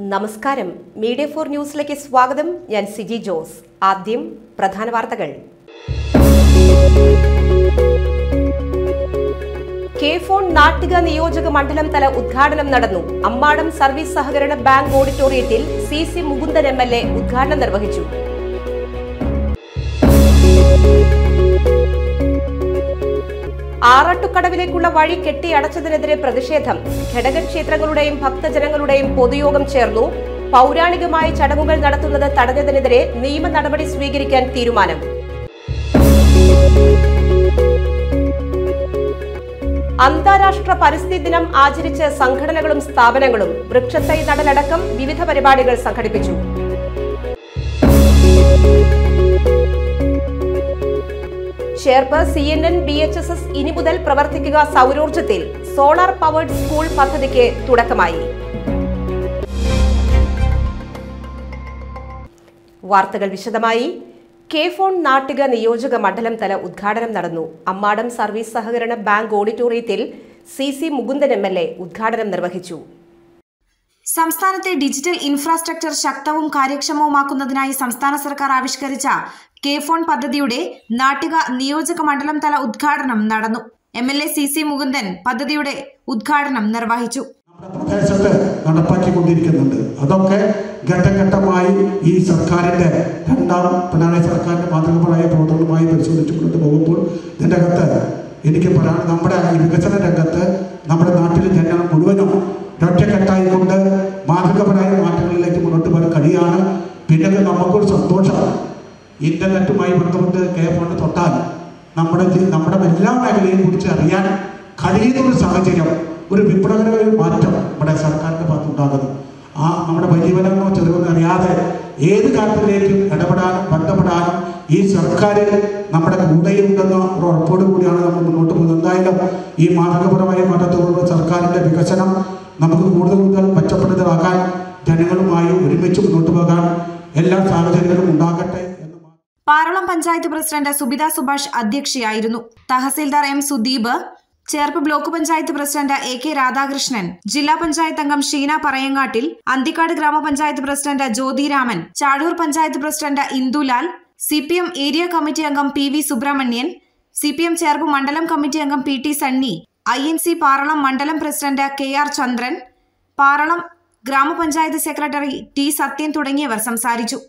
നമസ്കാരം media for ന്യൂസിലേക്ക് സ്വാഗതം ഞാൻ സിജി ജോസ് ആദ്യം പ്രധാന വാർത്തകൾ കെ ഫോൺ നാട്ടിക നിയോജക മണ്ഡലം തല ഉദ്ഘാടനം നടന്നു അമ്മാടം സർവീസ് സഹകരണ ബാങ്ക് ഓഡിറ്റോറിയത്തിൽ C C Mukundan M L A ഉദ്ഘാടനം നിർവഹിച്ചു ആറാട്ടുകടവിലേക്കുള്ള വഴി കെട്ടിയടച്ചതിനെതിരെ പ്രതിഷേധം ഘടകക്ഷേത്രങ്ങളുടെയും ഭക്തജനങ്ങളുടെയും പൊതുയോഗം ചേർന്നു പൗരാണികമായ ചടങ്ങുകൾ നടത്തുന്നത് തടഞ്ഞതിനെതിരെ നിയമ നടപടി സ്വീകരിക്കാൻ തീരുമാനം അന്താരാഷ്ട്ര പരിസ്ഥിതി ദിനം ആചരിച്ച് സംഘടനകളും സ്ഥാപനങ്ങളും വൃക്ഷത്തൈ നടലടക്കം വിവിധ പരിപാടികൾ സംഘടിപ്പിച്ചു Cherpu C N N B H S S ഇനി മുതൽ പ്രവർത്തിക്കുക സൗരോർജ്ജത്തിൽ സോളാർ പവേർഡ് സ്കൂൾ പദ്ധതിക്ക് തുടക്കമായി വാർത്തകൾ വിശദമായി കെ ഫോൺ നാട്ടിക നിയോജക മണ്ഡലം തല ഉദ്ഘാടനം നടന്നു അമ്മാടം സർവീസ് സഹകരണ ബാങ്ക് ഓഡിറ്റോറിയത്തിൽ C C Mukundan M L A ഉദ്ഘാടനം നിർവഹിച്ചു സംസ്ഥാനത്തെ ഡിജിറ്റൽ ഇൻഫ്രാസ്ട്രക്ചർ ശക്തവും കാര്യക്ഷമവുമാക്കുന്നതിനായി സംസ്ഥാന സർക്കാർ ആവിഷ്കരിച്ച കെ ഫോൺ പദ്ധതിയുടെ നാട്ടിക നിയോജക മണ്ഡലം തല ഉദ്ഘാടനം നടന്നു M L A C C Mukundan പദ്ധതിയുടെ ഉദ്ഘാടനം നിർവഹിച്ചു നമ്മുടെ പ്രദേശത്ത് നടപ്പാക്കിക്കൊണ്ടിരിക്കുന്നുണ്ട് അതൊക്കെ ഘട്ടഘട്ടമായി ഈ സർക്കാരിൻ്റെ രണ്ടാം പിണറായി സർക്കാരിൻ്റെ മാതൃകപരമായ പ്രവർത്തനങ്ങളുമായി പരിശോധിച്ച് മുന്നോട്ട് പോകുമ്പോൾ ഇതിൻ്റെ അകത്ത് എനിക്ക് പറയാൻ നമ്മുടെ ഈ വികസന രംഗത്ത് നമ്മുടെ നാട്ടിലെ ജനങ്ങൾ മുഴുവനും ഒറ്റക്കെട്ടായി കൊണ്ട് മാതൃകപരമായ മാറ്റങ്ങളിലേക്ക് മുന്നോട്ട് പോകാൻ കഴിയാണ് പിന്നെ നമുക്കൊരു സന്തോഷം ഇന്റർനെറ്റുമായി ബന്ധപ്പെട്ട് കെ ഫോണിൽ തൊട്ടാൽ നമ്മുടെ ജി- നമ്മുടെ എല്ലാ മേഖലയെയും കുറിച്ച് അറിയാൻ കഴിയുന്ന ഒരു സാഹചര്യം ഒരു വിപ്ലവകരമായ ഒരു മാറ്റം നമ്മുടെ സർക്കാരിൻ്റെ ഭാഗത്തുണ്ടാകുന്നു ആ നമ്മുടെ വലിയവനെന്നോ ചെറുവെന്നോ അറിയാതെ ഏത് കാര്യത്തിലേക്കും ഇടപെടാനും ബന്ധപ്പെടാനും ഈ സർക്കാർ നമ്മുടെ കൂടെയുണ്ടെന്ന ഒരു ഉറപ്പോട് കൂടിയാണ് നമ്മൾ മുന്നോട്ട് പോകുന്നത് എന്തായാലും ഈ മാതൃകപരമായ മാറ്റത്തോടുള്ള സർക്കാരിൻ്റെ വികസനം നമുക്ക് കൂടുതൽ കൂടുതൽ മെച്ചപ്പെടുത്തലാക്കാൻ ജനങ്ങളുമായി ഒരുമിച്ച് മുന്നോട്ട് പോകാൻ എല്ലാ സാഹചര്യങ്ങളും ഉണ്ടാകട്ടെ എന്ന് മാത്രം Paralam panchayat president Subitha Subhash അധ്യക്ഷയായിരുന്നു tahsildar M Sudeep Cherpu block panchayat president A K Radhakrishnan ജില്ലാ പഞ്ചായത്ത് അംഗം ഷീന പറയങ്ങാട്ടിൽ അന്തിക്കാട് ഗ്രാമപഞ്ചായത്ത് president ജ്യോതിരാമൻ Chazhur panchayat president Indulal C P M area committee അംഗം P V Subramanian C P M Cherpu മണ്ഡലം കമ്മിറ്റി അംഗം P T Sunny I N C Paralam മണ്ഡലം പ്രസിഡന്റ് കെ ആർ ചന്ദ്രൻ പാറളം ഗ്രാമപഞ്ചായത്ത് സെക്രട്ടറി ടി സത്യൻ തുടങ്ങിയവർ സംസാരിച്ചു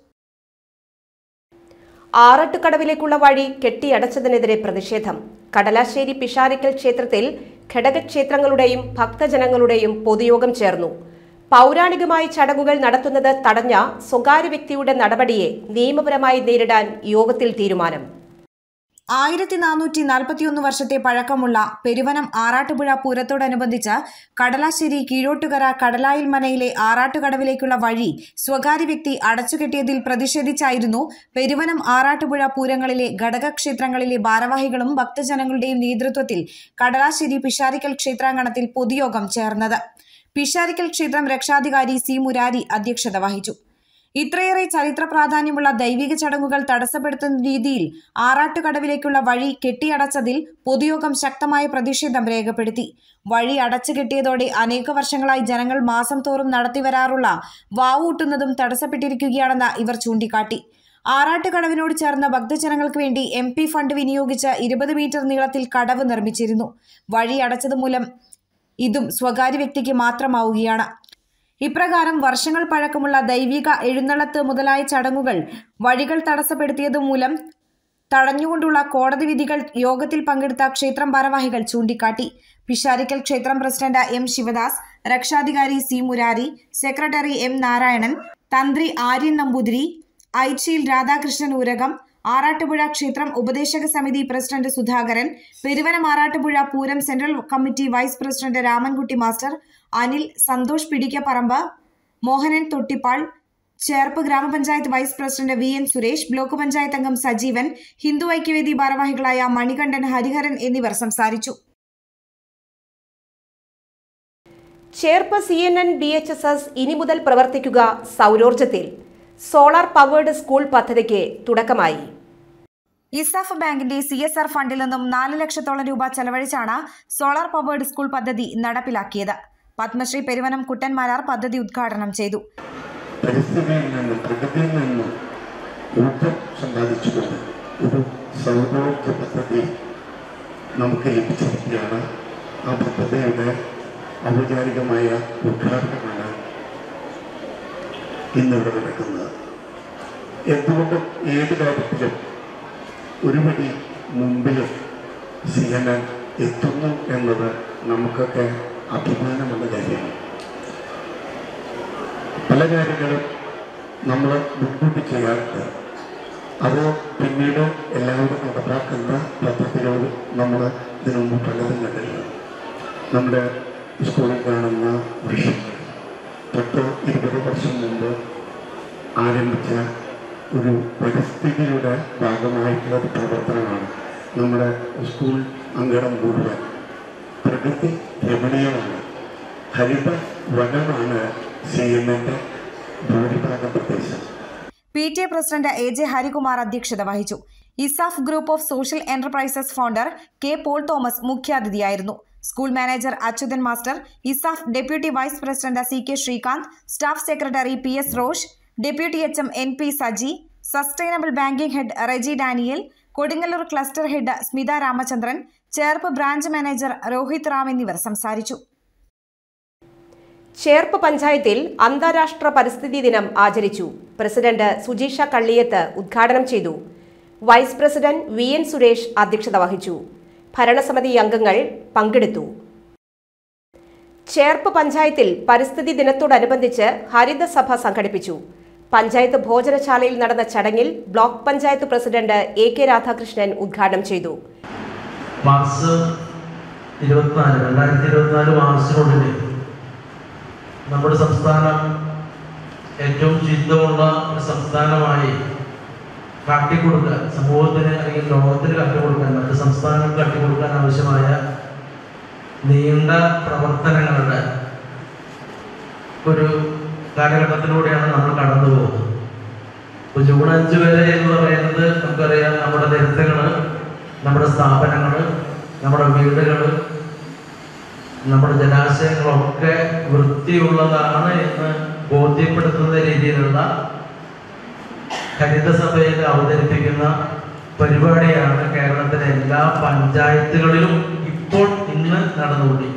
ആറട്ടുകടവിലേക്കുള്ള വഴി കെട്ടിയടച്ചതിനെതിരെ പ്രതിഷേധം കടലാശ്ശേരി പിഷാരിക്കൽ ക്ഷേത്രത്തിൽ ഘടകക്ഷേത്രങ്ങളുടെയും ഭക്തജനങ്ങളുടെയും പൊതുയോഗം ചേർന്നു പൗരാണികമായ ചടങ്ങുകൾ നടത്തുന്നത് തടഞ്ഞ സ്വകാര്യ വ്യക്തിയുടെ നടപടിയെ നിയമപരമായി നേരിടാൻ യോഗത്തിൽ തീരുമാനം ആയിരത്തി നാനൂറ്റി നാൽപ്പത്തിയൊന്ന് വർഷത്തെ പഴക്കമുള്ള പെരുവനം ആറാട്ടുപുഴ പൂരത്തോടനുബന്ധിച്ച് കടലാശ്ശേരി കീഴോട്ടുകര കടലായിൽ മനയിലെ ആറാട്ടുകടവിലേക്കുള്ള വഴി സ്വകാര്യ വ്യക്തി അടച്ചുകെട്ടിയതിൽ പ്രതിഷേധിച്ചായിരുന്നു പെരുവനം ആറാട്ടുപുഴ പൂരങ്ങളിലെ ഘടകക്ഷേത്രങ്ങളിലെ ഭാരവാഹികളും ഭക്തജനങ്ങളുടെയും നേതൃത്വത്തിൽ കടലാശ്ശേരി പിഷാരിക്കൽ ക്ഷേത്രാങ്കണത്തിൽ പൊതുയോഗം ചേർന്നത് പിഷാരിക്കൽ ക്ഷേത്രം രക്ഷാധികാരി സി മുരാരി അധ്യക്ഷത വഹിച്ചു ഇത്രയേറെ ചരിത്ര പ്രാധാന്യമുള്ള ദൈവിക ചടങ്ങുകൾ തടസ്സപ്പെടുത്തുന്ന രീതിയിൽ ആറാട്ടുകടവിലേക്കുള്ള വഴി കെട്ടിയടച്ചതിൽ പൊതുയോഗം ശക്തമായ പ്രതിഷേധം രേഖപ്പെടുത്തി വഴി അടച്ചു കെട്ടിയതോടെ അനേക വർഷങ്ങളായി ജനങ്ങൾ മാസം തോറും നടത്തിവരാറുള്ള വാവൂട്ടുന്നതും തടസ്സപ്പെട്ടിരിക്കുകയാണെന്ന് ഇവർ ചൂണ്ടിക്കാട്ടി ആറാട്ടുകടവിനോട് ചേർന്ന ഭക്തജനങ്ങൾക്ക് വേണ്ടി എം പി ഫണ്ട് വിനിയോഗിച്ച് ഇരുപത് മീറ്റർ നീളത്തിൽ കടവ് നിർമ്മിച്ചിരുന്നു വഴി അടച്ചതുമൂലം ഇതും സ്വകാര്യ വ്യക്തിക്ക് മാത്രമാവുകയാണ് ഇപ്രകാരം വർഷങ്ങൾ പഴക്കമുള്ള ദൈവിക എഴുന്നള്ളത്ത് മുതലായ ചടങ്ങുകൾ വഴികൾ തടസ്സപ്പെടുത്തിയത് മൂലം തടഞ്ഞുകൊണ്ടുള്ള കോടതി വിധികൾ യോഗത്തിൽ പങ്കെടുത്ത ക്ഷേത്രം ഭാരവാഹികൾ ചൂണ്ടിക്കാട്ടി പിഷാരിക്കൽ ക്ഷേത്രം പ്രസിഡന്റ് എം ശിവദാസ് രക്ഷാധികാരി C Murari secretary M Narayanan Thanthri Aryan Namboothiri ഐച്ചിയിൽ Radhakrishnan Oorakam Arattupuzha ക്ഷേത്രം ഉപദേശക സമിതി president Sudhakaran Peruvanam Arattupuzha Pooram central committee vice president Ramankutty master Anil Santhosh Pidikkaparambu Mohanan Thottippal Cherpu grama panchayat vice president V N Suresh block panchayat അംഗം സജീവൻ ഹിന്ദു ഐക്യവേദി ഭാരവാഹികളായ മണികണ്ഠൻ ഹരിഹരൻ എന്നിവർ സംസാരിച്ചു Cherpu C N N B H S S ഇനി മുതൽ പ്രവർത്തിക്കുക സൗരോർജ്ജത്തിൽ സോളാർ പവേർഡ് സ്കൂൾ പദ്ധതിക്ക് തുടക്കമായി ഇസാഫ് ബാങ്കിന്റെ സി എസ് ആർ ഫണ്ടിൽ നിന്നും നാല് ലക്ഷത്തോളം രൂപ ചെലവഴിച്ചാണ് സോളാർ പവേർഡ് സ്കൂൾ പദ്ധതി നടപ്പിലാക്കിയത് പത്മശ്രീ പെരുവനം കുട്ടൻമാരാർ പദ്ധതി ഉദ്ഘാടനം ചെയ്തു പരിസ്ഥിതിയിൽ നിന്നും പ്രകൃതിയിൽ നിന്നും ഊർജം സമ്പാദിച്ചുകൊണ്ട് ഒരു സൗരോർജ പദ്ധതി നമുക്ക് ലഭിച്ചിരിക്കുകയാണ് ആ പദ്ധതിയുടെ ഔപചാരികമായ ഉദ്ഘാടനമാണ് ഇന്നിവിടെ നടക്കുന്നത് എന്തുകൊണ്ടും ഏത് കാര്യത്തിലും ഒരുപടി മുമ്പിൽ സി എൻ എൻ എത്തുന്നു എന്നത് നമുക്കൊക്കെ അഭിമാനമുള്ള കാര്യമാണ് പല കാര്യങ്ങളും നമ്മൾ മുൻകൂട്ടി ചെയ്യാറുണ്ട് അത് പിന്നീട് എല്ലാവരും നടപ്പാക്കുന്ന പദ്ധതികൾ നമ്മൾ ഇതിനു മുമ്പ് പലതും കണ്ടിട്ടുണ്ട് നമ്മുടെ സ്കൂളിൽ കാണുന്ന വൃക്ഷങ്ങൾ പത്ത് ഇരുപത് വർഷം മുമ്പ് ആരംഭിച്ച ഒരു പരിസ്ഥിതിയുടെ ഭാഗമായിട്ടുള്ള ഒരു പ്രവർത്തനമാണ് നമ്മുടെ സ്കൂൾ അങ്കണം മുഴുവൻ പ്രകൃതി രമണീയമാണ് ഹരിത വനമാണ് സി എമ്മിൻ്റെ ഭൂരിഭാഗം പ്രദേശം P T A president A J Harikumar അധ്യക്ഷത വഹിച്ചു ESAF group of social enterprises founder K Paul Thomas മുഖ്യാതിഥിയായിരുന്നു school manager Achuthan master ESAF deputy vice president C K Sreekanth staff secretary P S Rosh deputy H M N P Saji sustainable banking head Reji Daniel Kodungallur cluster head Smitha Ramachandran Cherpu branch manager Rohith Ram എന്നിവർ സംസാരിച്ചു ചേർപ്പ് പഞ്ചായത്തിൽ അന്താരാഷ്ട്ര പരിസ്ഥിതി ദിനം ആചരിച്ചു പ്രസിഡന്റ് സുജീഷ കള്ളിയത്ത് ഉദ്ഘാടനം ചെയ്തു vice president V N Suresh അധ്യക്ഷത വഹിച്ചു ഭരണസമിതി അംഗങ്ങൾ പങ്കെടുത്തു ചേർപ്പ് പഞ്ചായത്തിൽ പരിസ്ഥിതി ദിനത്തോടനുബന്ധിച്ച് ഹരിതസഭ സംഘടിപ്പിച്ചു പഞ്ചായത്ത് ഭോജനശാലയിൽ നടന്ന ചടങ്ങിൽ block panchayat president A K Radhakrishnan ഉദ്ഘാടനം ചെയ്തു മാർച്ച് ഇരുപത്തിനാല് രണ്ടായിരത്തി ഇരുപത്തിനാല് മാർച്ചിനുള്ളിൽ നമ്മുടെ സംസ്ഥാനം ഏറ്റവും ശുദ്ധമുള്ള ഒരു സംസ്ഥാനമായി കാട്ടിക്കൊടുക്കാൻ സമൂഹത്തിന് അല്ലെങ്കിൽ ലോകത്തിന് കാട്ടിക്കൊടുക്കാൻ മറ്റ് സംസ്ഥാനങ്ങൾക്ക് കാട്ടിക്കൊടുക്കാൻ ആവശ്യമായ നീണ്ട പ്രവർത്തനങ്ങളുടെ ഒരു കാലഘട്ടത്തിലൂടെയാണ് നമ്മൾ കടന്നു പോകുന്നത് ഇപ്പൊ ജൂൺ അഞ്ച് വരെ എന്ന് പറയുന്നത് നമുക്കറിയാം നമ്മുടെ നിരത്തുകള് നമ്മുടെ സ്ഥാപനങ്ങള് നമ്മുടെ വീടുകള് നമ്മുടെ ജലാശയങ്ങളൊക്കെ വൃത്തിയുള്ളതാണ് എന്ന് ബോധ്യപ്പെടുത്തുന്ന രീതിയിലുള്ള ഹരിതസഭയിൽ അവതരിപ്പിക്കുന്ന പരിപാടിയാണ് കേരളത്തിലെ എല്ലാ പഞ്ചായത്തുകളിലും ഇപ്പോൾ ഇന്ന് നടന്നുകൊണ്ടിരിക്കുന്നത്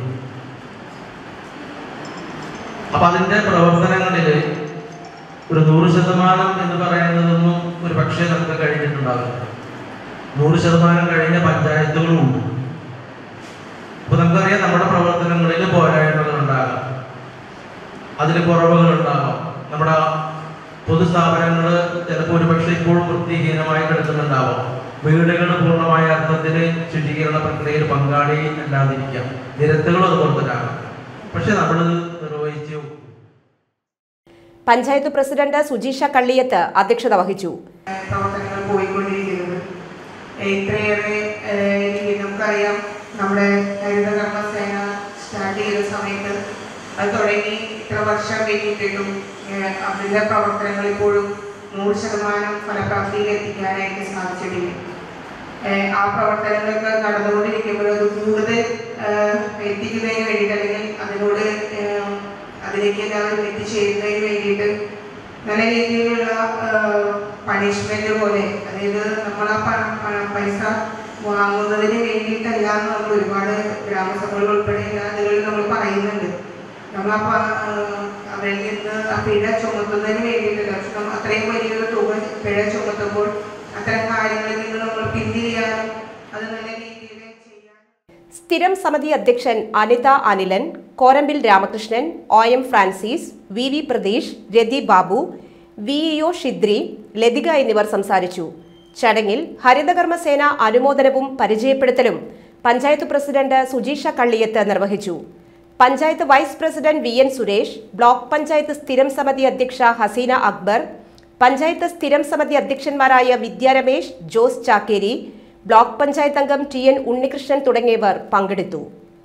അപ്പൊ അതിന്റെ പ്രവർത്തനങ്ങളിൽ ഒരു നൂറ് ശതമാനം എന്ന് പറയുന്നതൊന്നും ഒരു പക്ഷേ നമുക്ക് കഴിഞ്ഞിട്ടുണ്ടാവില്ല നൂറ് ശതമാനം കഴിഞ്ഞ പഞ്ചായത്തുകളും ഉണ്ട് അപ്പൊ നമുക്കറിയാം നമ്മുടെ പ്രവർത്തനങ്ങളിൽ പോരായ്മകൾ ഉണ്ടാകാം അതിൽ കുറവുകൾ ഉണ്ടാകാം നമ്മുടെ പൊതുസ്ഥാപനങ്ങൾ ചിലപ്പോൾ ഒരു പക്ഷേ ഇപ്പോഴും വൃത്തിഹീനമായി കിടക്കുന്നുണ്ടാവാം വീടുകൾ പൂർണ്ണമായ അർത്ഥത്തിൽ ശുചീകരണ പ്രക്രിയയിൽ പങ്കാളി അല്ലാതിരിക്കാം നിരത്തുകളും അതുപോലെ തന്നെ ആകാം പക്ഷെ നമ്മളത് നിർവഹിച്ചു പഞ്ചായത്ത് പ്രസിഡന്റ് സുജീഷ കള്ളിയത്ത് അധ്യക്ഷത വഹിച്ചു പ്രവർത്തനങ്ങൾ പോയിക്കൊണ്ടിരിക്കുന്നത് ഇത്രയേറെ ഏഹ്, ഈ നമുക്കറിയാം നമ്മുടെ ഹരിത കർമ്മസേന സ്റ്റാർട്ട് ചെയ്ത സമയത്ത് അത് തുടങ്ങി ഇത്ര വർഷം കഴിഞ്ഞിട്ടും ഏഹ്, അതിൻ്റെ പ്രവർത്തനങ്ങൾ ഇപ്പോഴും നൂറ് ശതമാനം ഫലപ്രാപ്തിയിൽ എത്തിക്കാനായിട്ട് സാധിച്ചിട്ടില്ല ഏഹ്, ആ പ്രവർത്തനങ്ങളൊക്കെ നടന്നുകൊണ്ടിരിക്കുമ്പോൾ അത് കൂടുതൽ ഏഹ്, എത്തിക്കുന്നതിന് വേണ്ടിയിട്ട് അല്ലെങ്കിൽ അതിനോട് ഏഹ്, അതിലേക്ക് എല്ലാവരും എത്തിച്ചേരുന്നതിന് വേണ്ടിയിട്ട് നല്ല രീതിയിലുള്ള പണിഷ്മെന്റ് പോലെ അതായത് നമ്മൾ ആ പ- പ- പൈസ വാങ്ങുന്നതിന് വേണ്ടിയിട്ടല്ല എന്ന് നമ്മൾ ഒരുപാട് ഗ്രാമസഭകൾ ഉൾപ്പെടെ എല്ലാ ഇതിലും നമ്മൾ പറയുന്നുണ്ട് നമ്മൾ ആ പ- ആഹ് അവരിൽ നിന്ന് ആ പിഴ ചുമത്തുന്നതിന് വേണ്ടിയിട്ടല്ല പക്ഷെ നമ്മൾ അത്രയും വലിയൊരു തുക പിഴ ചുമത്തുമ്പോൾ അത്തരം കാര്യങ്ങളിൽ നിന്ന് നമ്മൾ പിന്തിരിയാനും അത് നല്ല രീതിയിൽ ചെയ്യാനും സ്ഥിരം സമിതി അധ്യക്ഷൻ Anitha Anilan Korambil Ramakrishnan O M Francis V V Pratheesh Rathi Babu V E O Shidri Lathika എന്നിവർ സംസാരിച്ചു ചടങ്ങിൽ ഹരിതകർമ്മസേന അനുമോദനവും പരിചയപ്പെടുത്തലും പഞ്ചായത്ത് പ്രസിഡന്റ് സുജീഷ കള്ളിയത്ത് നിർവഹിച്ചു panchayat vice president V N Suresh block panchayat സ്ഥിരം സമിതി അധ്യക്ഷ ഹസീന അക്ബർ പഞ്ചായത്ത് സ്ഥിരം സമിതി അധ്യക്ഷന്മാരായ വിദ്യ രമേശ് ജോസ് ചാക്കേരി ബ്ലോക്ക് പഞ്ചായത്ത് അംഗം ടി എൻ ഉണ്ണികൃഷ്ണൻ തുടങ്ങിയവർ പങ്കെടുത്തു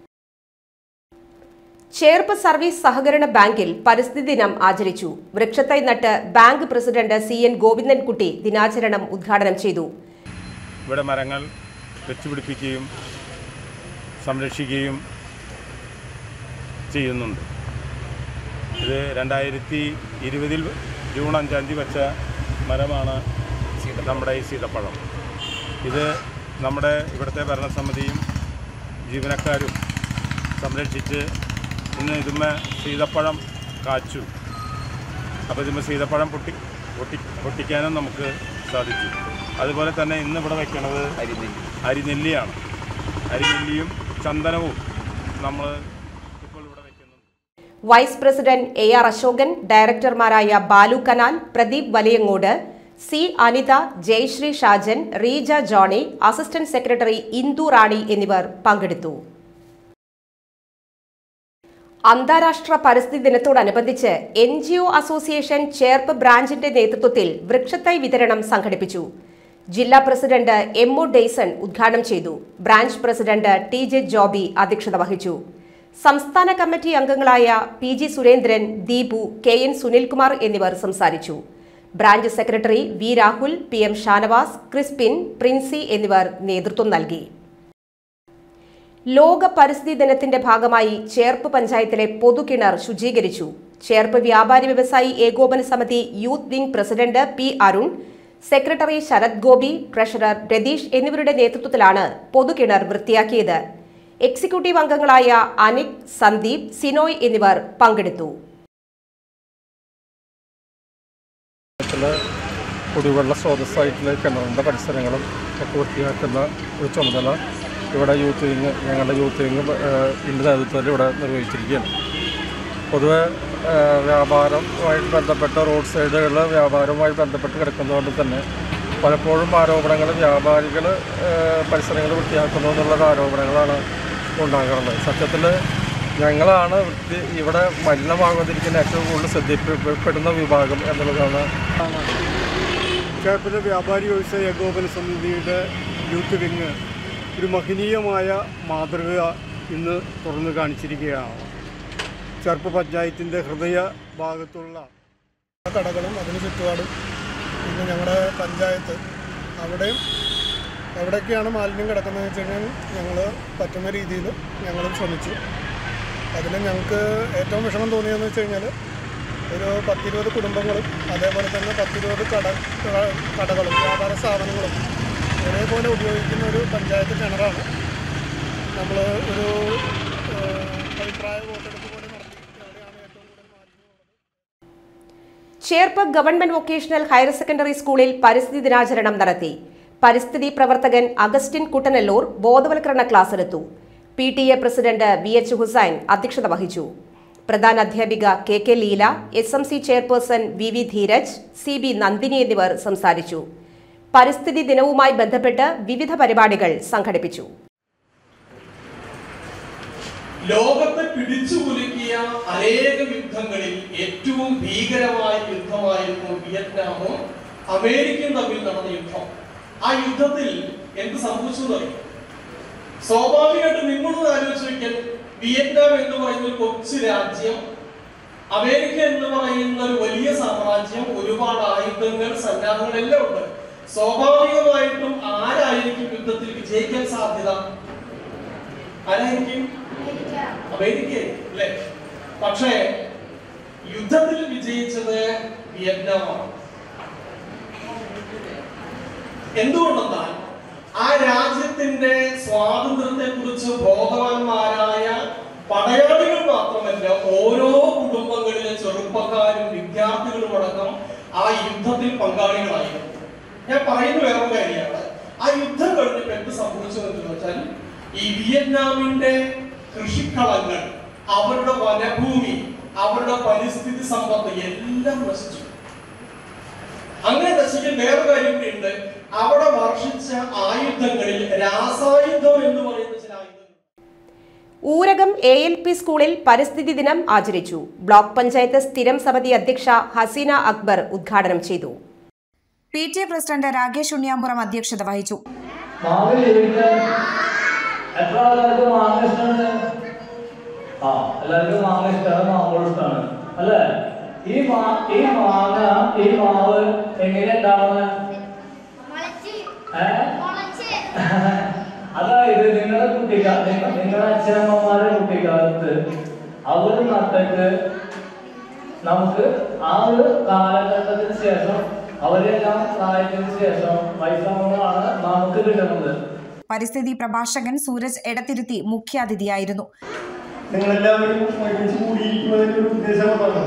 ചേർപ്പ് സർവീസ് സഹകരണ ബാങ്കിൽ പരിസ്ഥിതി ദിനം ആചരിച്ചു വൃക്ഷത്തൈ നട്ട് bank president C N Govindankutty ദിനാചരണം ഉദ്ഘാടനം ചെയ്തു ഇവിടെ മരങ്ങൾ വെച്ചുപിടിപ്പിക്കുകയും സംരക്ഷിക്കുകയും ചെയ്യുന്നുണ്ട് ഇത് രണ്ടായിരത്തി ഇരുപതിൽ ജൂൺ അഞ്ചാം തീയതി വെച്ച മരമാണ് നമ്മുടെ ഈ സീതപ്പഴം ഇത് നമ്മുടെ ഇവിടുത്തെ ഭരണസമിതിയും ജീവനക്കാരും സംരക്ഷിച്ച് ഇന്ന് ഇതുമ്മ സീതപ്പഴം കാച്ചു അപ്പോൾ ഇതുമ്മ സീതപ്പഴം പൊട്ടി പൊട്ടി പൊട്ടിക്കാനും നമുക്ക് സാധിച്ചു അതുപോലെ തന്നെ ഇന്ന് ഇവിടെ വയ്ക്കണത് അരിനെല്ലിയാണ് അരിനെല്ലിയും ചന്ദനവും നമ്മൾ ഇപ്പോൾ ഇവിടെ വയ്ക്കുന്നുണ്ട് vice president A R Ashokan ഡയറക്ടർമാരായ Balu Kanal Pradeep Valiyangod C Anitha Jayasree Shajan Reeja Johny assistant secretary Indu Rani എന്നിവർ പങ്കെടുത്തു അന്താരാഷ്ട്ര പരിസ്ഥിതി ദിനത്തോടനുബന്ധിച്ച് N G O association Cherpu ബ്രാഞ്ചിന്റെ നേതൃത്വത്തിൽ വൃക്ഷത്തൈ വിതരണം സംഘടിപ്പിച്ചു ജില്ലാ പ്രസിഡന്റ് എം ഒ ഡെയ്സൺ ഉദ്ഘാടനം ചെയ്തു branch president T J Joby അധ്യക്ഷത വഹിച്ചു സംസ്ഥാന കമ്മിറ്റി അംഗങ്ങളായ P G Surendran Deepu K N Sunilkumar എന്നിവർ സംസാരിച്ചു branch secretary V Rahul P M Shanavas Crispin Princy എന്നിവർ നേതൃത്വം നൽകി ലോക പരിസ്ഥിതി ദിനത്തിന്റെ ഭാഗമായി ചേർപ്പ് പഞ്ചായത്തിലെ പൊതുകിണർ ശുചീകരിച്ചു ചേർപ്പ് വ്യാപാരി വ്യവസായി ഏകോപന സമിതി youth wing president P Arun secretary Sarath Gopi treasurer Ratheesh എന്നിവരുടെ നേതൃത്വത്തിലാണ് പൊതുകിണർ വൃത്തിയാക്കിയത് എക്സിക്യൂട്ടീവ് അംഗങ്ങളായ അനിക് സന്ദീപ് സിനോയ് എന്നിവർ പങ്കെടുത്തു ത്തിലെ കുടിവെള്ള സ്രോതസ്സായിട്ടുള്ള കിണറിൻ്റെ പരിസരങ്ങളും ഒക്കെ വൃത്തിയാക്കുന്ന ഒരു ചുമതല ഇവിടെ യൂത്ത് വിങ് ഞങ്ങളുടെ യൂത്ത് വിങ് ഇതിൻ്റെ നേതൃത്വത്തിൽ ഇവിടെ നിർവഹിച്ചിരിക്കുകയാണ് പൊതുവെ ഏഹ്, വ്യാപാരവുമായിട്ട് ബന്ധപ്പെട്ട റോഡ് സൈഡുകളിൽ വ്യാപാരവുമായി ബന്ധപ്പെട്ട് കിടക്കുന്നതുകൊണ്ട് തന്നെ പലപ്പോഴും ആരോപണങ്ങൾ വ്യാപാരികൾ പരിസരങ്ങൾ വൃത്തിയാക്കുന്നു എന്നുള്ളൊരു ആരോപണങ്ങളാണ് ഉണ്ടാകാറുള്ളത് സത്യത്തിൽ ഞങ്ങളാണ് വൃത്തി ഇവിടെ മലിനമാകാതിരിക്കുന്ന ഏറ്റവും കൂടുതൽ ശ്രദ്ധിക്കപ്പെടുന്ന വിഭാഗം എന്നുള്ളതാണ് ചേർപ്പിലെ വ്യാപാരി വ്യവസായ ഏകോപന സമിതിയുടെ യൂത്ത് വിങ് ഒരു മഹനീയമായ മാതൃക ഇന്ന് തുറന്നു കാണിച്ചിരിക്കുകയാണ് ചേർപ്പ് പഞ്ചായത്തിൻ്റെ ഹൃദയ ഭാഗത്തുള്ള കടകളും അതിന് ചുറ്റുപാടും പിന്നെ ഞങ്ങളുടെ പഞ്ചായത്ത് അവിടെയും എവിടെയൊക്കെയാണ് മാലിന്യം കിടക്കുന്നതെന്ന് വെച്ച് കഴിഞ്ഞാൽ ഞങ്ങൾ പറ്റുന്ന രീതിയിൽ ഞങ്ങളും ശ്രമിച്ചു അതിൽ ഞങ്ങൾക്ക് ഏറ്റവും വിഷമം തോന്നിയതെന്ന് വെച്ച് കഴിഞ്ഞാൽ ഒരു പത്തിരുപത് കുടുംബങ്ങളും അതേപോലെ തന്നെ പത്തിരുപത് കട കട- കടകളും വ്യാപാര സ്ഥാപനങ്ങളും ഒരേപോലെ ഉപയോഗിക്കുന്ന ഒരു പഞ്ചായത്ത് കിണറാണ് നമ്മൾ ഒരു ഏഹ്, അഭിപ്രായ വോട്ടെടുപ്പ് പോലെ നടത്തി എവിടെയാണ് ഏറ്റവും കൂടുതൽ മാലിന്യം ഉള്ളത് Cherpu government vocational higher secondary സ്കൂളിൽ പരിസ്ഥിതി ദിനാചരണം നടത്തി പരിസ്ഥിതി പ്രവർത്തകൻ അഗസ്റ്റിൻ കുട്ടനല്ലൂർ ബോധവൽക്കരണ ക്ലാസ് എടുത്തു P T A president V H Hussain അധ്യക്ഷത വഹിച്ചു പ്രധാന അധ്യാപിക K K Leela S M C chairperson V V Dheeraj C B Nandini എന്നിവർ സംസാരിച്ചു പരിസ്ഥിതി ദിനവുമായി ബന്ധപ്പെട്ട് വിവിധ പരിപാടികൾ സംഘടിപ്പിച്ചു ലോകത്തെ പിടിച്ചു കുലുക്കിയ അനേകം യുദ്ധങ്ങളിൽ ഏറ്റവും ഭീകരമായ യുദ്ധമായിരുന്നു വിയറ്റ്നാമും അമേരിക്കയും തമ്മിൽ നടന്ന യുദ്ധം ആ യുദ്ധത്തിൽ എന്ത് സംഭവിച്ചു എന്നറിയാം സ്വാഭാവികമായിട്ട് നിങ്ങളൊന്ന് ആലോചിച്ച് നോക്കിയാൽ വിയറ്റ്നാം എന്ന് പറയുന്ന ഒരു കൊച്ചു രാജ്യം അമേരിക്ക എന്ന് പറയുന്ന ഒരു വലിയ സാമ്രാജ്യം ഒരുപാട് ആയുധങ്ങൾ സന്നാഹങ്ങൾ എല്ലാം ഉണ്ട് സ്വാഭാവികമായിട്ടും ആരായിരിക്കും യുദ്ധത്തിൽ വിജയിക്കാൻ സാധ്യത ആരായിരിക്കും അമേരിക്ക അല്ലേ പക്ഷേ യുദ്ധത്തിൽ വിജയിച്ചത് വിയറ്റ്നാമാണ് എന്തുകൊണ്ടെന്നാൽ ആ രാജ്യത്തിന്റെ സ്വാതന്ത്ര്യത്തെ കുറിച്ച് ബോധവാന്മാരായ പടയാളികൾ മാത്രമല്ല ഓരോ കുടുംബങ്ങളിലെ ചെറുപ്പക്കാരും വിദ്യാർത്ഥികളും അടക്കം ആ യുദ്ധത്തിൽ പങ്കാളികളായിരുന്നു ഞാൻ പറയുന്ന വേറെ കാര്യമാണ് ആ യുദ്ധം കഴിഞ്ഞിട്ട് എന്ത് സംഭവിച്ചു എന്ന് വെച്ചാൽ ഈ വിയറ്റ്നാമിന്റെ കൃഷിക്കളങ്ങൾ അവരുടെ വനഭൂമി അവരുടെ പരിസ്ഥിതി സമ്പത്ത് എല്ലാം നശിച്ചു അങ്ങനെ നശിക്കാൻ വേറെ കാര്യം കൂടി ഉണ്ട് അവിടെ വർഷിച്ച ആയുധങ്ങളിൽ രാസായുധം എന്ന് പറയുന്ന ചില ആയുധങ്ങൾ ഊരകം എ എൽ പി സ്കൂളിൽ പരിസ്ഥിതി ദിനം ആചരിച്ചു ബ്ലോക്ക് പഞ്ചായത്ത് സ്ഥിരം സമിതി അധ്യക്ഷ ഹസീന അക്ബർ ഉദ്ഘാടനം ചെയ്തു P T A president Rakesh Unniyampuram അധ്യക്ഷത വഹിച്ചു മാങ്ങ ജീവിക്കാൻ എത്ര ആൾക്കാർക്ക് മാങ്ങ ഇഷ്ടമാണ് ആ എല്ലാവർക്കും മാങ്ങ ഇഷ്ടമാണ് മാമ്പഴം ഇഷ്ടമാണ് അല്ലേ ഈ മാ ഈ മാങ്ങ ഈ മാവ് എങ്ങനെ ഉണ്ടാവുന്നത് ഏ? അതായത് നിങ്ങളുടെ കുട്ടിക്കാ നിങ്ങ- നിങ്ങളുടെ അച്ഛനമ്മമാരുടെ കുട്ടിക്കാലത്ത് അവർ നട്ടിട്ട് നമുക്ക് ആ ഒരു കാലഘട്ടത്തിന് ശേഷം അവരെല്ലാം പ്രായത്തിന് ശേഷം വയസ്സാകുമ്പോഴാണ് നമുക്ക് കിട്ടുന്നത് പരിസ്ഥിതി പ്രഭാഷകൻ സൂരജ് എടത്തിരുത്തി മുഖ്യാതിഥിയായിരുന്നു നിങ്ങളെല്ലാവരും ഒരുമിച്ച് കൂടിയിരിക്കുന്നതിൻ്റെ ഒരു ഉദ്ദേശം അതാണ്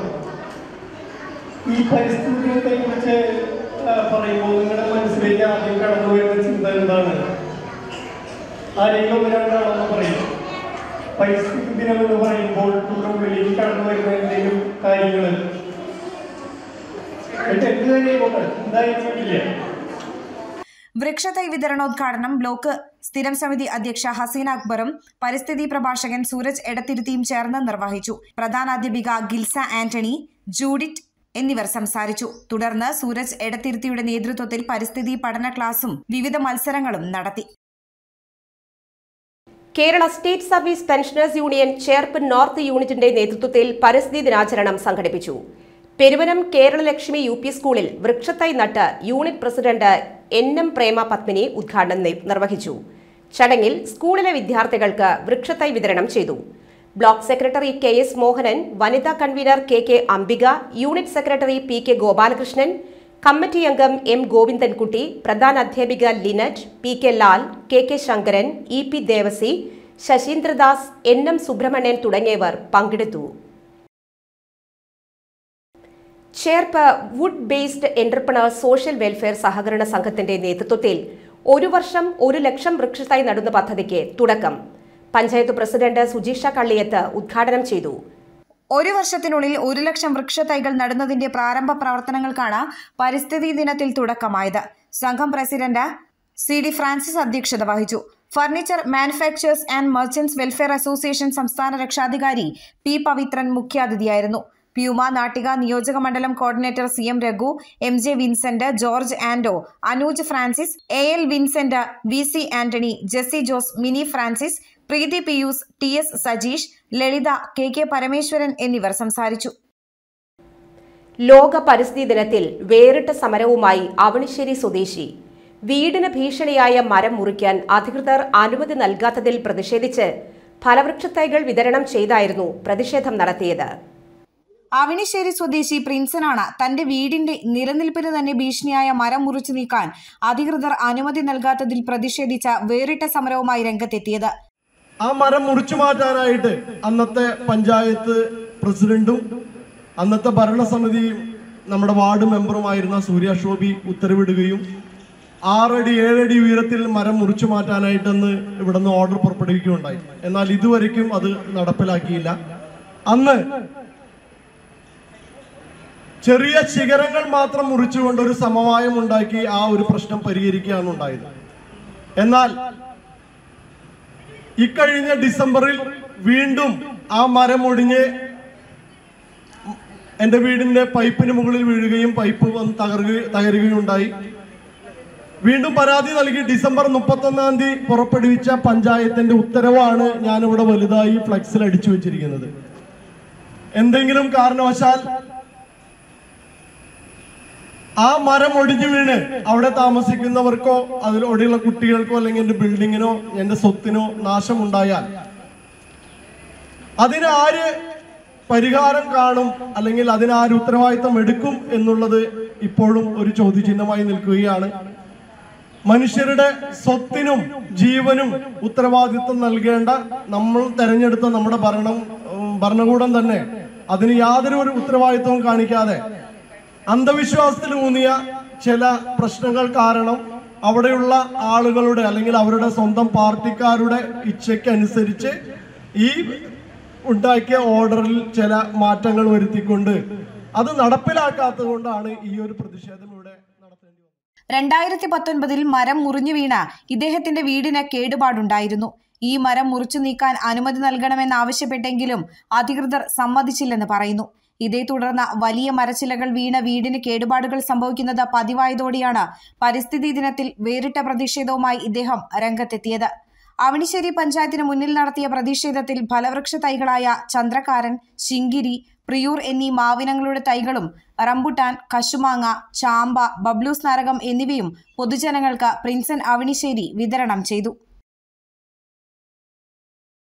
ഈ പരിസ്ഥിതിയെ കുറിച്ച് പറയുമ്പോൾ നിങ്ങളുടെ മനസ്സിലേക്ക് ആദ്യം കടന്നു വരുന്ന ചിന്ത എന്താണ് ആരെങ്കിലും ഒരാളാണെന്ന് പറയും പരിസ്ഥിതി ദിനം എന്ന് പറയുമ്പോൾ നമ്മുടെ ഉള്ളിലേക്ക് കടന്നു വരുന്ന എന്തെങ്കിലും കാര്യങ്ങൾ എന്ത് കാര്യമായിക്കോട്ടെ എന്തായാലും ഇല്ല വൃക്ഷത്തൈ വിതരണോദ്ഘാടനം ബ്ലോക്ക് സ്ഥിരം സമിതി അധ്യക്ഷ ഹസീന അക്ബറും പരിസ്ഥിതി പ്രഭാഷകൻ സൂരജ് എടത്തിരുത്തിയും ചേർന്ന് നിർവഹിച്ചു പ്രധാനാധ്യാപിക ഗിൽസ ആന്റണി ജൂഡിറ്റ് എന്നിവർ സംസാരിച്ചു തുടർന്ന് സൂരജ് എടത്തിരുത്തിയുടെ നേതൃത്വത്തിൽ പരിസ്ഥിതി പഠന ക്ലാസും വിവിധ മത്സരങ്ങളും നടത്തി Kerala state service pensioners union Cherpu north യൂണിറ്റിന്റെ നേതൃത്വത്തിൽ പരിസ്ഥിതി ദിനാചരണം സംഘടിപ്പിച്ചു പെരുവനം കേരളലക്ഷ്മി യു പി സ്കൂളിൽ വൃക്ഷത്തൈ നട്ട് unit president N M Prema Padmini ഉദ്ഘാടനം നി- നിർവഹിച്ചു ചടങ്ങിൽ സ്കൂളിലെ വിദ്യാർത്ഥികൾക്ക് വൃക്ഷത്തൈ വിതരണം ചെയ്തു block secretary K S Mohanan വനിതാ convener K K Ambika unit secretary P K Gopalakrishnan committee അംഗം എം ഗോവിന്ദൻകുട്ടി പ്രധാന അധ്യാപിക Linette P K Lal K K Sankaran E P Devasi Sasindradas N M Subramanian തുടങ്ങിയവർ പങ്കെടുത്തു Cherpu wood based entrepreneur social welfare സഹകരണ സംഘത്തിന്റെ നേതൃത്വത്തിൽ ഒരു വർഷം ഒരു ലക്ഷം വൃക്ഷത്തൈ നടുന്ന പദ്ധതിക്ക് തുടക്കം പഞ്ചായത്ത് പ്രസിഡന്റ് സുജീഷ കള്ളിയത്ത് ഉദ്ഘാടനം ചെയ്തു ഒരു വർഷത്തിനുള്ളിൽ ഒരു ലക്ഷം വൃക്ഷത്തൈകൾ നടുന്നതിന്റെ പ്രാരംഭ പ്രവർത്തനങ്ങൾക്കാണ് പരിസ്ഥിതി ദിനത്തിൽ തുടക്കമായത് സംഘം പ്രസിഡന്റ് സി ഡി ഫ്രാൻസിസ് അധ്യക്ഷത വഹിച്ചു furniture manufacturers and merchants welfare association സംസ്ഥാന രക്ഷാധികാരി പി പവിത്രൻ മുഖ്യാതിഥിയായിരുന്നു പ്യൂമ നാട്ടിക നിയോജക മണ്ഡലം coordinator C M Raghu M J Vincent George Ando Anuj Francis A L Vincent V C Antony Jessy Jose Mini Francis Preethi Pius T S Sajeesh Lalitha K K Parameswaran എന്നിവർ സംസാരിച്ചു ലോക പരിസ്ഥിതി ദിനത്തിൽ വേറിട്ട സമരവുമായി അവണിശ്ശേരി സ്വദേശി വീടിന് ഭീഷണിയായ മരം മുറിക്കാൻ അധികൃതർ അനുമതി നൽകാത്തതിൽ പ്രതിഷേധിച്ച് ഫലവൃക്ഷത്തൈകൾ വിതരണം ചെയ്തായിരുന്നു പ്രതിഷേധം നടത്തിയത് അവിണിശ്ശേരി സ്വദേശി പ്രിൻസനാണ് തന്റെ വീടിന്റെ നിലനിൽപ്പിന് തന്നെ ഭീഷണിയായ മരം മുറിച്ചു നീക്കാൻ അധികൃതർ അനുമതി നൽകാത്തതിൽ പ്രതിഷേധിച്ച വേറിട്ട സമരവുമായി രംഗത്തെത്തിയത് ആ മരം മുറിച്ചു മാറ്റാനായിട്ട് അന്നത്തെ പഞ്ചായത്ത് പ്രസിഡന്റും അന്നത്തെ ഭരണസമിതിയും നമ്മുടെ വാർഡ് മെമ്പറുമായിരുന്ന സൂര്യ ശോഭി ഉത്തരവിടുകയും ആറടി ഏഴടി ഉയരത്തിൽ മരം മുറിച്ചു മാറ്റാനായിട്ടെന്ന് ഇവിടുന്ന് ഓർഡർ പുറപ്പെടുവിക്കുകയുണ്ടായി എന്നാൽ ഇതുവരെയ്ക്കും അത് നടപ്പിലാക്കിയില്ല അന്ന് ചെറിയ ശിഖരങ്ങൾ മാത്രം മുറിച്ചുകൊണ്ട് ഒരു സമവായം ഉണ്ടാക്കി ആ ഒരു പ്രശ്നം പരിഹരിക്കുകയാണ് ഉണ്ടായത് എന്നാൽ ഇക്കഴിഞ്ഞ ഡിസംബറിൽ വീണ്ടും ആ മരം ഒടിഞ്ഞ് എന്റെ വീടിന്റെ പൈപ്പിന് മുകളിൽ വീഴുകയും പൈപ്പ് വന്ന് തകരുക തകരുകയുണ്ടായി വീണ്ടും പരാതി നൽകി ഡിസംബർ മുപ്പത്തൊന്നാം തീയതി പുറപ്പെടുവിച്ച പഞ്ചായത്തിന്റെ ഉത്തരവാണ് ഞാനിവിടെ വലുതായി ഫ്ലെക്സിൽ അടിച്ചു വെച്ചിരിക്കുന്നത് എന്തെങ്കിലും കാരണവശാൽ ആ മരം ഒടിഞ്ഞു വീണ് അവിടെ താമസിക്കുന്നവർക്കോ അതിലൂടെയുള്ള കുട്ടികൾക്കോ അല്ലെങ്കിൽ എന്റെ ബിൽഡിങ്ങിനോ എന്റെ സ്വത്തിനോ നാശമുണ്ടായാൽ അതിന് ആര് പരിഹാരം കാണും അല്ലെങ്കിൽ അതിന് ആര് ഉത്തരവാദിത്തം എടുക്കും എന്നുള്ളത് ഇപ്പോഴും ഒരു ചോദ്യചിഹ്നമായി നിൽക്കുകയാണ് മനുഷ്യരുടെ സ്വത്തിനും ജീവനും ഉത്തരവാദിത്വം നൽകേണ്ട നമ്മൾ തെരഞ്ഞെടുത്ത നമ്മുടെ ഭരണം ഉം, ഭരണകൂടം തന്നെ അതിന് യാതൊരു ഒരു ഉത്തരവാദിത്വവും കാണിക്കാതെ അന്ധവിശ്വാസത്തിൽ ഊന്നിയ ചില പ്രശ്നങ്ങൾ കാരണം അവിടെയുള്ള ആളുകളുടെ അല്ലെങ്കിൽ അവരുടെ സ്വന്തം പാർട്ടിക്കാരുടെ ഇച്ഛയ്ക്കനുസരിച്ച് ഈ ഉണ്ടാക്കിയ ഓർഡറിൽ ചില മാറ്റങ്ങൾ വരുത്തിക്കൊണ്ട് അത് നടപ്പിലാക്കാത്തത് കൊണ്ടാണ് ഈ ഒരു പ്രതിഷേധം ഇവിടെ രണ്ടായിരത്തി പത്തൊൻപതിൽ മരം മുറിഞ്ഞു വീണ ഇദ്ദേഹത്തിന്റെ വീടിന് കേടുപാടുണ്ടായിരുന്നു ഈ മരം മുറിച്ചു നീക്കാൻ അനുമതി നൽകണമെന്നാവശ്യപ്പെട്ടെങ്കിലും അധികൃതർ സമ്മതിച്ചില്ലെന്ന് പറയുന്നു ഇതേ തുടർന്ന് വലിയ മരച്ചിലകൾ വീണ വീടിന് കേടുപാടുകൾ സംഭവിക്കുന്നത് പതിവായതോടെയാണ് പരിസ്ഥിതി ദിനത്തിൽ വേറിട്ട പ്രതിഷേധവുമായി ഇദ്ദേഹം രംഗത്തെത്തിയത് അവണിശ്ശേരി പഞ്ചായത്തിന് മുന്നിൽ നടത്തിയ പ്രതിഷേധത്തിൽ ഫലവൃക്ഷ തൈകളായ ചന്ദ്രക്കാരൻ ശിങ്കിരി പ്രിയൂർ എന്നീ മാവിനങ്ങളുടെ തൈകളും റംബുട്ടാൻ കശുമാങ്ങ ചാമ്പ ബബ്ലൂസ് നാരകം എന്നിവയും പൊതുജനങ്ങൾക്ക് പ്രിൻസൻ അവണിശ്ശേരി വിതരണം ചെയ്തു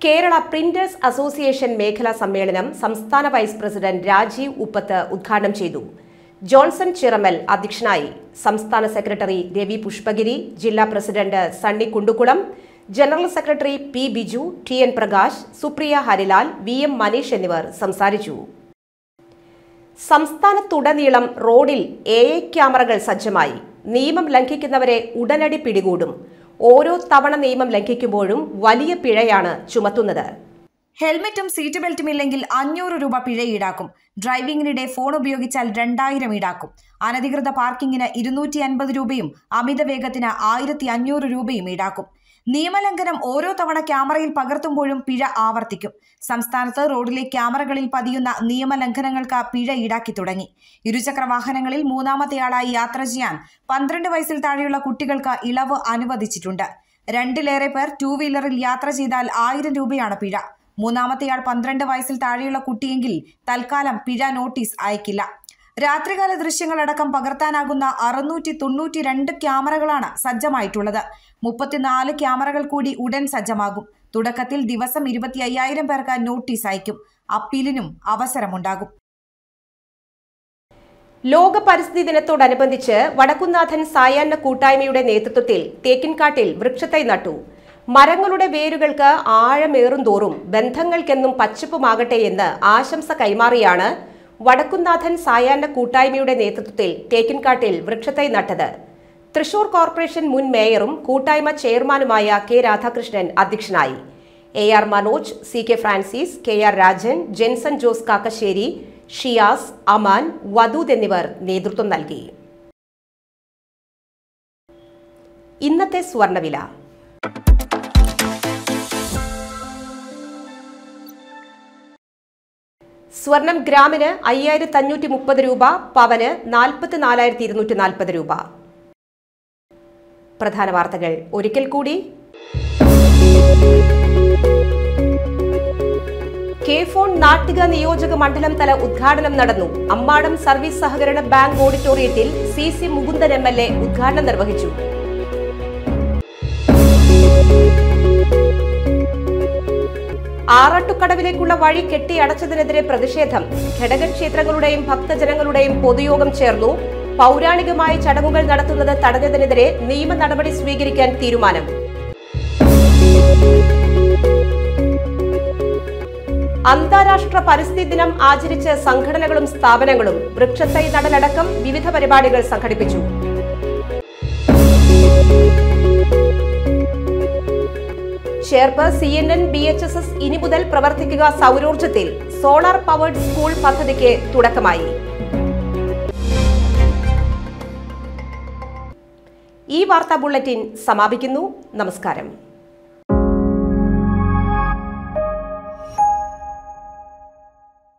കേരള പ്രിന്റേഴ്സ് അസോസിയേഷൻ മേഖലാ സമ്മേളനം സംസ്ഥാന വൈസ് പ്രസിഡന്റ് രാജീവ് ഉപ്പത്ത് ഉദ്ഘാടനം ചെയ്തു ജോൺസൺ ചിറമൽ അധ്യക്ഷനായി സംസ്ഥാന സെക്രട്ടറി രവി പുഷ്പഗിരി ജില്ലാ president Sunny Kundukulam general secretary P Biju T N Prakash Supriya Harilal V M Maneesh എന്നിവർ സംസാരിച്ചു സംസ്ഥാനത്തുടനീളം റോഡിൽ എ ഐ ക്യാമറകൾ സജ്ജമായി നിയമം ലംഘിക്കുന്നവരെ ഉടനടി പിടികൂടും ഓരോ തവണ നിയമം ലംഘിക്കുമ്പോഴും വലിയ പിഴയാണ് ചുമത്തുന്നത് ഹെൽമറ്റും സീറ്റ് ബെൽറ്റും ഇല്ലെങ്കിൽ അഞ്ഞൂറ് രൂപ പിഴ ഈടാക്കും ഡ്രൈവിംഗിനിടെ ഫോൺ ഉപയോഗിച്ചാൽ രണ്ടായിരം ഈടാക്കും അനധികൃത പാർക്കിങ്ങിന് ഇരുന്നൂറ്റി അൻപത് രൂപയും അമിത വേഗത്തിന് ആയിരത്തി അഞ്ഞൂറ് രൂപയും ഈടാക്കും നിയമലംഘനം ഓരോ തവണ ക്യാമറയിൽ പകർത്തുമ്പോഴും പിഴ ആവർത്തിക്കും സംസ്ഥാനത്ത് റോഡിലെ ക്യാമറകളിൽ പതിയുന്ന നിയമലംഘനങ്ങൾക്ക് പിഴ ഈടാക്കി തുടങ്ങി ഇരുചക്ര വാഹനങ്ങളിൽ മൂന്നാമത്തെയാളായി യാത്ര ചെയ്യാൻ പന്ത്രണ്ട് വയസ്സിൽ താഴെയുള്ള കുട്ടികൾക്ക് ഇളവ് അനുവദിച്ചിട്ടുണ്ട് രണ്ടിലേറെ പേർ ടൂ വീലറിൽ യാത്ര ചെയ്താൽ ആയിരം രൂപയാണ് പിഴ മൂന്നാമത്തെയാൾ പന്ത്രണ്ട് വയസ്സിൽ താഴെയുള്ള കുട്ടിയെങ്കിൽ തൽക്കാലം പിഴ നോട്ടീസ് അയക്കില്ല രാത്രികാല ദൃശ്യങ്ങളടക്കം പകർത്താനാകുന്ന അറുന്നൂറ്റി തൊണ്ണൂറ്റി രണ്ട് ക്യാമറകളാണ് സജ്ജമായിട്ടുള്ളത് മുപ്പത്തിനാല് ക്യാമറകൾ കൂടി ഉടൻ സജ്ജമാകും തുടക്കത്തിൽ ദിവസം ഇരുപത്തി അയ്യായിരം പേർക്ക് നോട്ടീസ് അയക്കും അപ്പീലിനും അവസരമുണ്ടാകും ലോക പരിസ്ഥിതി ദിനത്തോടനുബന്ധിച്ച് വടക്കുന്നാഥൻ സായാഹ്ന കൂട്ടായ്മയുടെ നേതൃത്വത്തിൽ തേക്കിൻകാട്ടിൽ വൃക്ഷത്തൈ നട്ടു മരങ്ങളുടെ വേരുകൾക്ക് ആഴമേറും തോറും ബന്ധങ്ങൾക്കെന്നും പച്ചപ്പുമാകട്ടെ എന്ന് ആശംസ കൈമാറിയാണ് വടക്കുന്നാഥൻ സായാഹ്ന കൂട്ടായ്മയുടെ നേതൃത്വത്തിൽ തേക്കിൻകാട്ടിൽ വൃക്ഷത്തൈ നട്ടത് തൃശൂർ കോർപ്പറേഷൻ മുൻ മേയറും കൂട്ടായ്മ ചെയർമാനുമായ കെ രാധാകൃഷ്ണൻ അധ്യക്ഷനായി A R Manoj C K Francis K R Rajan Jenson Jose Kakkassery Shiyas Aman Wadood എന്നിവർ നേതൃത്വം നൽകി ഇന്നത്തെ സ്വർണവില സ്വർണം ഗ്രാമിന് അയ്യായിരത്തി അഞ്ഞൂറ്റി മുപ്പത് രൂപ പവന് നാൽപ്പത്തി നാലായിരത്തി ഇരുന്നൂറ്റി നാൽപ്പത് രൂപ പ്രധാന വാർത്തകൾ ഒരിക്കൽ കൂടി കെ ഫോൺ നാട്ടിക നിയോജക മണ്ഡലം തല ഉദ്ഘാടനം നടന്നു അമ്മാടം സർവീസ് സഹകരണ ബാങ്ക് ഓഡിറ്റോറിയത്തിൽ C C Mukundan M L A ഉദ്ഘാടനം നിർവഹിച്ചു ആറാട്ടുകടവിലേക്കുള്ള വഴി കെട്ടിയടച്ചതിനെതിരെ പ്രതിഷേധം ഘടകക്ഷേത്രങ്ങളുടെയും ഭക്തജനങ്ങളുടെയും പൊതുയോഗം ചേർന്നു പൗരാണികമായ ചടങ്ങുകൾ നടത്തുന്നത് തടഞ്ഞതിനെതിരെ നിയമ നടപടി സ്വീകരിക്കാൻ തീരുമാനം അന്താരാഷ്ട്ര പരിസ്ഥിതി ദിനം ആചരിച്ച് സംഘടനകളും സ്ഥാപനങ്ങളും വൃക്ഷത്തൈ നടലടക്കം വിവിധ പരിപാടികൾ സംഘടിപ്പിച്ചു Cherpu C N N B H S S ഇനി മുതൽ പ്രവർത്തിക്കുക സൗരോർജ്ജത്തിൽ സോളാർ പവേർഡ് സ്കൂൾ പദ്ധതിക്ക് തുടക്കമായി ഈ വാർത്താ ബുള്ളറ്റിൻ സമാപിക്കുന്നു നമസ്കാരം